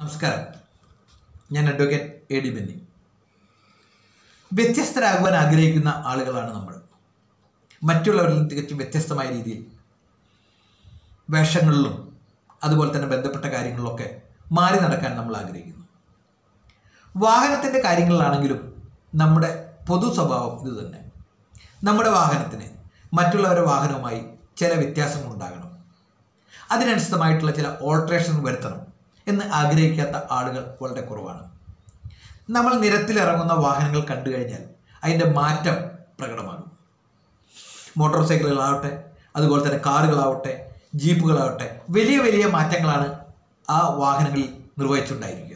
നമസ്കാരം ഞാൻ advocate A D Benny വ്യത്യസ്തരാകുവാൻ ആഗ്രഹിക്കുന്ന ആളുകളാണ് നമ്മൾ മറ്റുള്ളവരിൽ നിന്ന് തികച്ചും വ്യത്യസ്തമായ രീതിയിൽ വേഷങ്ങളിലും അതുപോലെ തന്നെ ബന്ധപ്പെട്ട കാര്യങ്ങളിലൊക്കെ മാറി നടക്കാൻ നമ്മൾ ആഗ്രഹിക്കുന്നു വാഹനത്തിൻ്റെ കാര്യങ്ങളിലാണെങ്കിലും നമ്മുടെ പൊതു സ്വഭാവം ഇത് തന്നെ നമ്മുടെ വാഹനത്തിന് മറ്റുള്ളവരുടെ വാഹനവുമായി ചില വ്യത്യാസങ്ങൾ ഉണ്ടാകണം അതിനനുസൃതമായിട്ടുള്ള ചില ഓൾട്രേഷൻ വരുത്തണം എന്ന് ആഗ്രഹിക്കാത്ത ആളുകൾ വളരെ കുറവാണ് നമ്മൾ നിരത്തിലിറങ്ങുന്ന വാഹനങ്ങൾ കണ്ടു കഴിഞ്ഞാൽ അതിൻ്റെ മാറ്റം പ്രകടമാകും മോട്ടോർ സൈക്കിളുകളാവട്ടെ അതുപോലെ തന്നെ കാറുകളാവട്ടെ ജീപ്പുകളാവട്ടെ വലിയ വലിയ മാറ്റങ്ങളാണ് ആ വാഹനങ്ങളിൽ നിർവഹിച്ചുകൊണ്ടായിരിക്കുക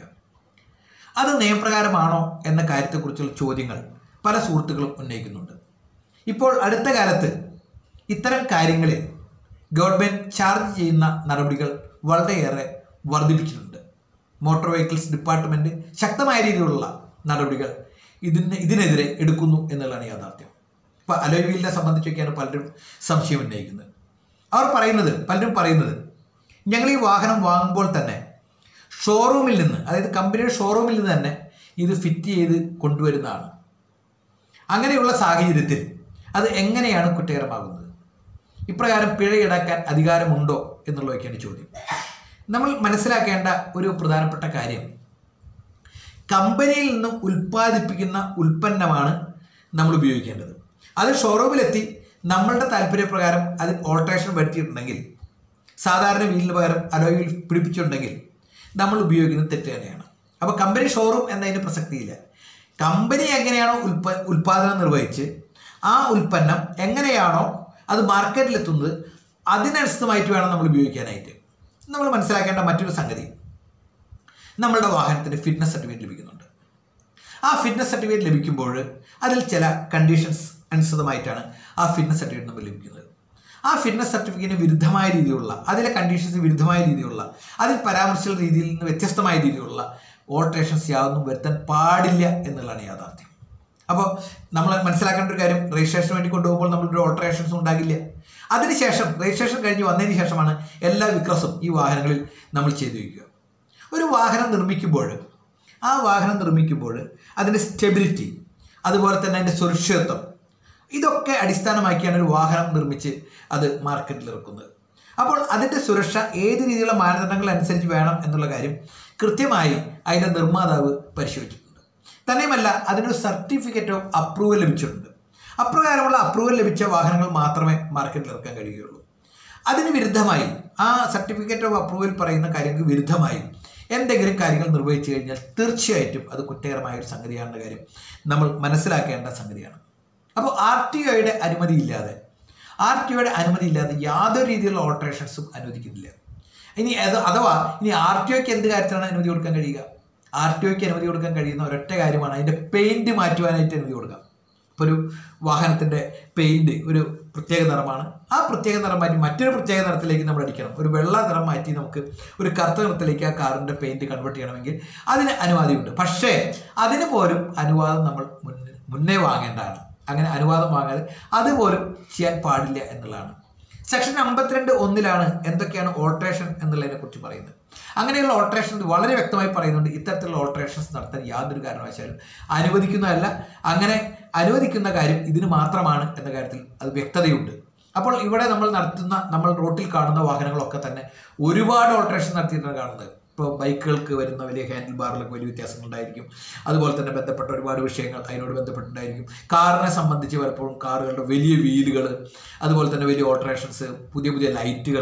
അത് നിയമപ്രകാരമാണോ എന്ന കാര്യത്തെക്കുറിച്ചുള്ള ചോദ്യങ്ങൾ പല സുഹൃത്തുക്കളും ഉന്നയിക്കുന്നുണ്ട് ഇപ്പോൾ അടുത്ത കാലത്ത് ഇത്തരം കാര്യങ്ങളിൽ ഗവൺമെൻറ് ചാർജ് ചെയ്യുന്ന നടപടികൾ വളരെയേറെ വർദ്ധിപ്പിച്ചിട്ടുണ്ട് മോട്ടോർ വെഹിക്കിൾസ് ഡിപ്പാർട്ട്മെൻറ്റ് ശക്തമായ രീതിയിലുള്ള നടപടികൾ ഇതിന് ഇതിനെതിരെ എടുക്കുന്നു എന്നുള്ളതാണ് യാഥാർത്ഥ്യം ഇപ്പോൾ അലോയ് വീലിനെ സംബന്ധിച്ചൊക്കെയാണ് പലരും സംശയം ഉന്നയിക്കുന്നത് അവർ പറയുന്നത് പലരും പറയുന്നത് ഞങ്ങൾ ഈ വാഹനം വാങ്ങുമ്പോൾ തന്നെ ഷോറൂമിൽ നിന്ന് അതായത് കമ്പനിയുടെ ഷോറൂമിൽ നിന്ന് തന്നെ ഇത് ഫിറ്റ് ചെയ്ത് കൊണ്ടുവരുന്നതാണ് അങ്ങനെയുള്ള സാഹചര്യത്തിൽ അത് എങ്ങനെയാണ് കുറ്റകരമാകുന്നത് ഇപ്രകാരം പിഴ ഈടാക്കാൻ അധികാരമുണ്ടോ എന്നുള്ളതൊക്കെയാണ് ചോദ്യം നമ്മൾ മനസ്സിലാക്കേണ്ട ഒരു പ്രധാനപ്പെട്ട കാര്യം കമ്പനിയിൽ നിന്ന് ഉൽപ്പാദിപ്പിക്കുന്ന ഉൽപ്പന്നമാണ് നമ്മൾ ഉപയോഗിക്കേണ്ടത് അത് ഷോറൂമിലെത്തി നമ്മളുടെ താല്പര്യപ്രകാരം അതിൽ ഓൾട്രേഷൻ വരുത്തിയിട്ടുണ്ടെങ്കിൽ സാധാരണ വീലിന് പകരം അലോയ് വീൽ പിടിപ്പിച്ചിട്ടുണ്ടെങ്കിൽ നമ്മൾ ഉപയോഗിക്കുന്നത് തെറ്റ് തന്നെയാണ് അപ്പോൾ കമ്പനി ഷോറൂം എന്നതിന് പ്രസക്തിയില്ല കമ്പനി എങ്ങനെയാണോ ഉൽപ്പ ഉൽപ്പാദനം നിർവഹിച്ച് ആ ഉൽപ്പന്നം എങ്ങനെയാണോ അത് മാർക്കറ്റിലെത്തുന്നത് അതിനനുസൃതമായിട്ട് വേണം നമ്മൾ ഉപയോഗിക്കാനായിട്ട് നമ്മൾ മനസ്സിലാക്കേണ്ട മറ്റൊരു സംഗതി നമ്മളുടെ വാഹനത്തിന് ഫിറ്റ്നസ് സർട്ടിഫിക്കറ്റ് ലഭിക്കുന്നുണ്ട് ആ ഫിറ്റ്നസ് സർട്ടിഫിക്കറ്റ് ലഭിക്കുമ്പോൾ അതിൽ ചില കണ്ടീഷൻസ് അനുസൃതമായിട്ടാണ് ആ ഫിറ്റ്നസ് സർട്ടിഫിക്കറ്റ് നമ്മൾ ലഭിക്കുന്നത് ആ ഫിറ്റ്നസ് സർട്ടിഫിക്കറ്റിന് വിരുദ്ധമായ രീതിയിലുള്ള അതിലെ കണ്ടീഷൻസ് വിരുദ്ധമായ രീതിയിലുള്ള അതിൽ പരാമർശിച്ച രീതിയിൽ നിന്ന് വ്യത്യസ്തമായ രീതിയിലുള്ള ഓൾട്രേഷൻസ് യാതൊന്നും വരുത്താൻ പാടില്ല എന്നുള്ളതാണ് യാഥാർത്ഥ്യം അപ്പോൾ നമ്മൾ മനസ്സിലാക്കേണ്ട ഒരു കാര്യം രജിസ്ട്രേഷന് വേണ്ടി കൊണ്ടുപോകുമ്പോൾ നമ്മളൊരു ഓൾട്രേഷൻസ് ഉണ്ടാകില്ല അതിനുശേഷം രജിസ്ട്രേഷൻ കഴിഞ്ഞ് വന്നതിന് ശേഷമാണ് എല്ലാ വിക്രസും ഈ വാഹനങ്ങളിൽ നമ്മൾ ചെയ്തു വയ്ക്കുക ഒരു വാഹനം നിർമ്മിക്കുമ്പോൾ ആ വാഹനം നിർമ്മിക്കുമ്പോൾ അതിൻ്റെ സ്റ്റെബിലിറ്റി അതുപോലെ തന്നെ അതിൻ്റെ സുരക്ഷിതത്വം ഇതൊക്കെ അടിസ്ഥാനമാക്കിയാണ് ഒരു വാഹനം നിർമ്മിച്ച് അത് മാർക്കറ്റിൽ ഇറക്കുന്നത് അപ്പോൾ അതിൻ്റെ സുരക്ഷ ഏത് രീതിയിലുള്ള മാനദണ്ഡങ്ങൾ അനുസരിച്ച് വേണം എന്നുള്ള കാര്യം കൃത്യമായി അതിൻ്റെ നിർമ്മാതാവ് പരിശോധിച്ചിട്ടുണ്ട് തന്നെയുമല്ല അതിനൊരു സർട്ടിഫിക്കറ്റ് ഓഫ് അപ്രൂവൽ ലഭിച്ചിട്ടുണ്ട് അപ്രകാരമുള്ള അപ്രൂവൽ ലഭിച്ച വാഹനങ്ങൾ മാത്രമേ മാർക്കറ്റിൽ ഇറക്കാൻ കഴിയുകയുള്ളൂ അതിന് വിരുദ്ധമായി ആ സർട്ടിഫിക്കറ്റ് ഓഫ് അപ്രൂവൽ പറയുന്ന കാര്യങ്ങൾക്ക് വിരുദ്ധമായി എന്തെങ്കിലും കാര്യങ്ങൾ നിർവഹിച്ചു കഴിഞ്ഞാൽ തീർച്ചയായിട്ടും അത് കുറ്റകരമായ ഒരു സംഗതിയാണെന്ന കാര്യം നമ്മൾ മനസ്സിലാക്കേണ്ട സംഗതിയാണ് അപ്പോൾ ആർ ടി ഒയുടെ അനുമതിയില്ലാതെ ആർ ടി ഒയുടെ അനുമതിയില്ലാതെ യാതൊരു രീതിയിലുള്ള ഓൾട്രേഷൻസും അനുവദിക്കുന്നില്ല ഇനി അത് അഥവാ ഇനി ആർ ടി ഒക്ക് എന്ത് കാര്യത്തിലാണ് അനുമതി കൊടുക്കാൻ കഴിയുക ആർ ടി ഒക്ക് അനുമതി കൊടുക്കാൻ കഴിയുന്ന ഒരൊറ്റ കാര്യമാണ് അതിൻ്റെ പെയിൻറ്റ് മാറ്റുവാനായിട്ട് അനുമതി കൊടുക്കാം ഇപ്പോൾ ഒരു വാഹനത്തിൻ്റെ പെയിൻറ്റ് ഒരു പ്രത്യേക നിറമാണ് ആ പ്രത്യേക നിറം മാറ്റി മറ്റൊരു പ്രത്യേക നിറത്തിലേക്ക് നമ്മൾ അടിക്കണം ഒരു വെള്ള നിറം മാറ്റി നമുക്ക് ഒരു കറുത്ത നിറത്തിലേക്ക് ആ കാറിൻ്റെ പെയിൻറ്റ് കൺവേർട്ട് ചെയ്യണമെങ്കിൽ അതിന് അനുവാദമുണ്ട് പക്ഷേ അതിന് പോലും അനുവാദം നമ്മൾ മുന്നേ മുന്നേ വാങ്ങേണ്ടതാണ് അങ്ങനെ അനുവാദം വാങ്ങാതെ അതുപോലും ചെയ്യാൻ പാടില്ല എന്നുള്ളതാണ് സെക്ഷൻ അമ്പത്തിരണ്ട് ഒന്നിലാണ് എന്തൊക്കെയാണ് ഓൾട്രേഷൻ എന്നുള്ളതിനെ കുറിച്ച് പറയുന്നത് അങ്ങനെയുള്ള ഓൾട്രേഷൻ വളരെ വ്യക്തമായി പറയുന്നുണ്ട് ഇത്തരത്തിലുള്ള ഓൾട്രേഷൻസ് നടത്താൻ യാതൊരു കാരണവശാലും അനുവദിക്കുന്നതല്ല അങ്ങനെ അനുവദിക്കുന്ന കാര്യം ഇതിന് മാത്രമാണ് എന്ന കാര്യത്തിൽ അത് വ്യക്തതയുണ്ട് അപ്പോൾ ഇവിടെ നമ്മൾ നടത്തുന്ന നമ്മൾ റോട്ടിൽ കാണുന്ന വാഹനങ്ങളൊക്കെ തന്നെ ഒരുപാട് ഓൾട്രേഷൻ നടത്തിയിട്ടാണ് കാണുന്നത് ഇപ്പോൾ ബൈക്കുകൾക്ക് വരുന്ന വലിയ ഹാൻഡിൽ ബാറിലൊക്കെ വലിയ വ്യത്യാസങ്ങൾ ഉണ്ടായിരിക്കും അതുപോലെ തന്നെ ബന്ധപ്പെട്ട ഒരുപാട് വിഷയങ്ങൾ അതിനോട് ബന്ധപ്പെട്ടുണ്ടായിരിക്കും കാറിനെ സംബന്ധിച്ച് പലപ്പോഴും കാറുകളുടെ വലിയ വീലുകൾ അതുപോലെ തന്നെ വലിയ ഓൾട്രേഷൻസ് പുതിയ പുതിയ ലൈറ്റുകൾ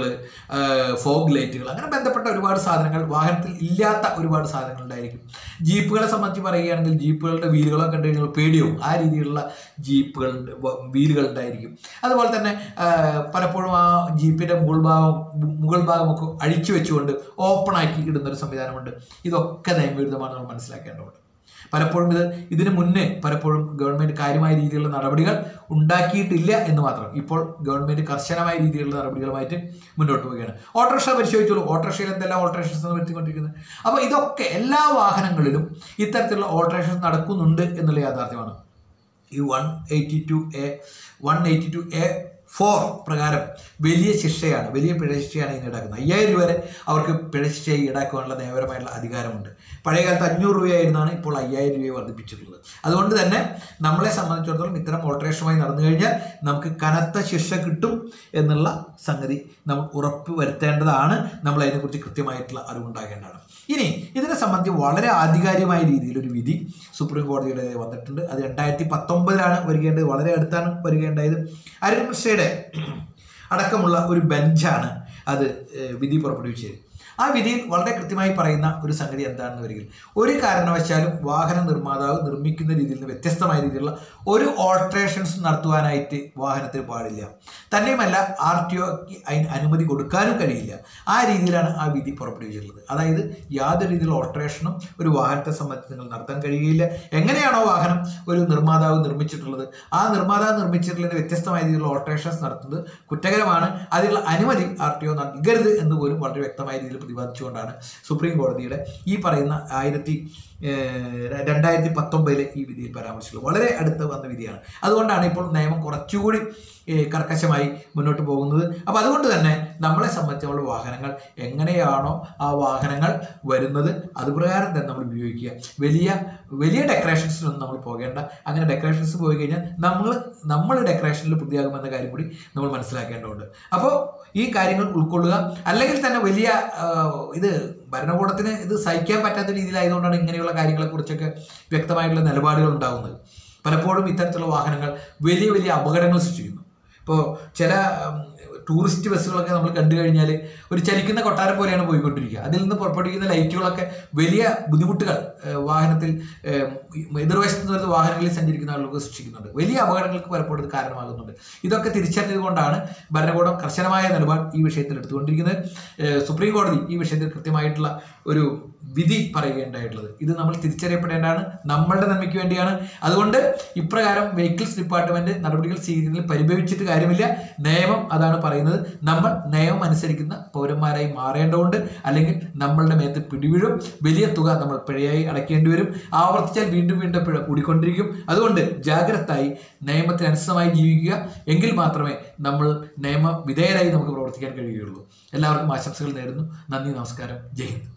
ഫോഗ് ലൈറ്റുകൾ അങ്ങനെ ബന്ധപ്പെട്ട ഒരുപാട് സാധനങ്ങൾ വാഹനത്തിൽ ഇല്ലാത്ത ഒരുപാട് സാധനങ്ങൾ ഉണ്ടായിരിക്കും ജീപ്പുകളെ സംബന്ധിച്ച് പറയുകയാണെങ്കിൽ ജീപ്പുകളുടെ വീലുകളൊക്കെ കണ്ടു കഴിഞ്ഞാൽ പേടിയാവും ആ രീതിയിലുള്ള ജീപ്പുകൾ വീലുകൾ ഉണ്ടായിരിക്കും അതുപോലെ തന്നെ പലപ്പോഴും ആ ജീപ്പിൻ്റെ മുകൾ ഭാഗം മുകൾ ഭാഗമൊക്കെ അഴിച്ചു വെച്ചുകൊണ്ട് ഓപ്പണാക്കി ഇടുന്ന ഒരു സംവിധാനമുണ്ട് ഇതൊക്കെ നിയമവിരുദ്ധമാണ് നമ്മൾ മനസ്സിലാക്കേണ്ടതുണ്ട് പലപ്പോഴും ഇത് ഇതിന് മുന്നേ പലപ്പോഴും ഗവൺമെന്റ് കാര്യമായ രീതിയിലുള്ള നടപടികൾ ഉണ്ടാക്കിയിട്ടില്ല എന്ന് മാത്രം ഇപ്പോൾ ഗവൺമെന്റ് കർശനമായ രീതിയിലുള്ള നടപടികളുമായിട്ട് മുന്നോട്ട് പോവുകയാണ് ഓട്ടോറിക്ഷ പരിശോധിച്ചോളൂ ഓട്ടോറിക്ഷയിൽ എന്തെല്ലാം ഓൾട്രേഷൻസ് വരുത്തിക്കൊണ്ടിരിക്കുന്നത് അപ്പോൾ ഇതൊക്കെ എല്ലാ വാഹനങ്ങളിലും ഇത്തരത്തിലുള്ള ഓൾട്രേഷൻസ് നടക്കുന്നുണ്ട് എന്നുള്ള യാഥാർത്ഥ്യമാണ് ഈ one eighty two A one eighty two A four പ്രകാരം വലിയ ശിക്ഷയാണ് വലിയ പിഴ ശിക്ഷയാണ് ഇതിന് ഈടാക്കുന്നത് അയ്യായിരം രൂപ വരെ അവർക്ക് പിഴ ശിക്ഷ ഈടാക്കുവാനുള്ള നിയമപരമായിട്ടുള്ള അധികാരമുണ്ട് പഴയ കാലത്ത് അഞ്ഞൂറ് രൂപയായിരുന്നാണ് ഇപ്പോൾ അയ്യായിരം രൂപയെ വർദ്ധിപ്പിച്ചിട്ടുള്ളത് അതുകൊണ്ട് തന്നെ നമ്മളെ സംബന്ധിച്ചിടത്തോളം ഇത്തരം ഓൾട്ടറേഷനുമായി നടന്നു കഴിഞ്ഞാൽ നമുക്ക് കനത്ത ശിക്ഷ കിട്ടും എന്നുള്ള സംഗതി നമ്മൾ ഉറപ്പ് വരുത്തേണ്ടതാണ് നമ്മൾ അതിനെക്കുറിച്ച് കൃത്യമായിട്ടുള്ള അറിവുണ്ടാകേണ്ടതാണ് ഇനി ഇതിനെ സംബന്ധിച്ച് വളരെ ആധികാരികമായ രീതിയിൽ ഒരു വിധി സുപ്രീം കോടതിയുടെ വന്നിട്ടുണ്ട് അത് രണ്ടായിരത്തി പത്തൊമ്പതിലാണ് വരികേണ്ടത് വളരെ അടുത്താണ് വരികേണ്ടത് അരുൺ മിശ്രയുടെ അടക്കമുള്ള ഒരു ബെഞ്ചാണ് അത് ഏഹ്, വിധി പുറപ്പെടുവിച്ചത് ആ വിധിയിൽ വളരെ കൃത്യമായി പറയുന്ന ഒരു സംഗതി എന്താണെന്ന് വരികിൽ ഒരു കാരണവശാലും വാഹന നിർമ്മാതാവ് നിർമ്മിക്കുന്ന രീതിയിൽ നിന്ന് വ്യത്യസ്തമായ രീതിയിലുള്ള ഒരു ഓൾട്രേഷൻസ് നടത്തുവാനായിട്ട് വാഹനത്തിന് പാടില്ല തന്നെയുമല്ല ആർ ടി ഒക്ക് അതിന് അനുമതി കൊടുക്കാനും കഴിയില്ല ആ രീതിയിലാണ് ആ വിധി പുറപ്പെടുവിച്ചിട്ടുള്ളത് അതായത് യാതൊരു രീതിയിലുള്ള ഓൾട്രേഷനും ഒരു വാഹനത്തെ സംബന്ധിച്ച് നിങ്ങൾ നടത്താൻ കഴിയുകയില്ല എങ്ങനെയാണോ വാഹനം ഒരു നിർമ്മാതാവ് നിർമ്മിച്ചിട്ടുള്ളത് ആ നിർമ്മാതാവ് നിർമ്മിച്ചിട്ടുള്ളതിന് വ്യത്യസ്തമായ രീതിയിലുള്ള ഓൾട്രേഷൻസ് നടത്തുന്നത് കുറ്റകരമാണ് അതിനുള്ള അനുമതി ആർ ടി ഒ നൽകരുത് എന്ന് പോലും വളരെ വ്യക്തമായ രീതിയിൽ പ്രതിപാദിച്ചുകൊണ്ടാണ് സുപ്രീം കോടതിയുടെ ഈ പറയുന്ന ആയിരത്തി ഏഹ്, രണ്ടായിരത്തി പത്തൊമ്പതിലെ ഈ വിധിയിൽ പരാമർശിച്ചുള്ളത് വളരെ അടുത്ത് വന്ന വിധിയാണ് അതുകൊണ്ടാണ് ഇപ്പോൾ നിയമം കുറച്ചുകൂടി ഏഹ്, കർക്കശമായി മുന്നോട്ട് പോകുന്നത് അപ്പോൾ അതുകൊണ്ട് തന്നെ നമ്മളെ സംബന്ധിച്ചുള്ള വാഹനങ്ങൾ എങ്ങനെയാണോ ആ വാഹനങ്ങൾ വരുന്നത് അതുപ്രകാരം തന്നെ നമ്മൾ ഉപയോഗിക്കുക വലിയ വലിയ ഡെക്കറേഷൻസിനൊന്നും നമ്മൾ പോകേണ്ട അങ്ങനെ ഡെക്കറേഷൻസ് പോയി കഴിഞ്ഞാൽ നമ്മൾ നമ്മൾ ഡെക്കറേഷനിൽ പ്രതിയാകുമെന്ന കാര്യം കൂടി നമ്മൾ മനസ്സിലാക്കേണ്ടതുണ്ട് അപ്പോൾ ഈ കാര്യങ്ങൾ ഉൾക്കൊള്ളുക അല്ലെങ്കിൽ തന്നെ വലിയ ആ, ഇത് ഭരണകൂടത്തിന് ഇത് സഹിക്കാൻ പറ്റാത്ത രീതിയിലായതുകൊണ്ടാണ് ഇങ്ങനെയുള്ള കാര്യങ്ങളെക്കുറിച്ചൊക്കെ വ്യക്തമായിട്ടുള്ള നിലപാടുകൾ ഉണ്ടാകുന്നത് പലപ്പോഴും ഇത്തരത്തിലുള്ള വാഹനങ്ങൾ വലിയ വലിയ അപകടങ്ങൾ സൃഷ്ടിക്കുന്നു ഇപ്പോൾ ചില ഉം, ടൂറിസ്റ്റ് ബസ്സുകളൊക്കെ നമ്മൾ കണ്ടു കഴിഞ്ഞാൽ ഒരു ചലിക്കുന്ന കൊട്ടാരം പോലെയാണ് പോയിക്കൊണ്ടിരിക്കുക അതിൽ നിന്ന് പുറപ്പെടുവിക്കുന്ന ലൈറ്റുകളൊക്കെ വലിയ ബുദ്ധിമുട്ടുകൾ ഏഹ്, വാഹനത്തിൽ ഏഹ്, എതിർവശത്ത് നിന്ന് വരുന്ന വാഹനങ്ങളിൽ സഞ്ചരിക്കുന്ന ആളുകൾക്ക് സൃഷ്ടിക്കുന്നുണ്ട് വലിയ അപകടങ്ങൾക്ക് പലപ്പോഴും ഇത് കാരണമാകുന്നുണ്ട് ഇതൊക്കെ തിരിച്ചറിഞ്ഞതുകൊണ്ടാണ് ഭരണകൂടം കർശനമായ നിലപാട് ഈ വിഷയത്തിൽ എടുത്തുകൊണ്ടിരിക്കുന്നത് ഏഹ്, സുപ്രീം കോടതി ഈ വിഷയത്തിൽ കൃത്യമായിട്ടുള്ള ഒരു വിധി പറയുകയുണ്ടായിട്ടുള്ളത് ഇത് നമ്മൾ തിരിച്ചറിയപ്പെടേണ്ടതാണ് നമ്മളുടെ നന്മയ്ക്ക് വേണ്ടിയാണ് അതുകൊണ്ട് ഇപ്രകാരം വെഹിക്കിൾസ് ഡിപ്പാർട്ട്മെന്റ് നടപടികൾ സ്വീകരിക്കുന്നതിൽ പരിഭവിച്ചിട്ട് കാര്യമില്ല നിയമം അതാണ് പറയുന്നത് നമ്മൾ നിയമം അനുസരിക്കുന്ന പൗരന്മാരായി മാറേണ്ടതുണ്ട് അല്ലെങ്കിൽ നമ്മളുടെ മേത്ത് പിടിവീഴും വലിയ തുക നമ്മൾ പിഴയായി അടയ്ക്കേണ്ടി വരും ആവർത്തിച്ചാൽ വീണ്ടും വീണ്ടും പിഴ കൂടിക്കൊണ്ടിരിക്കും അതുകൊണ്ട് ജാഗ്രതായി നിയമത്തിന് അനുസൃതമായി ജീവിക്കുക എങ്കിൽ മാത്രമേ നമ്മൾ നിയമ വിധേയരായി നമുക്ക് പ്രവർത്തിക്കാൻ കഴിയുകയുള്ളൂ എല്ലാവർക്കും ആശംസകൾ നേരുന്നു നന്ദി നമസ്കാരം ജയ് ഹിന്ദ്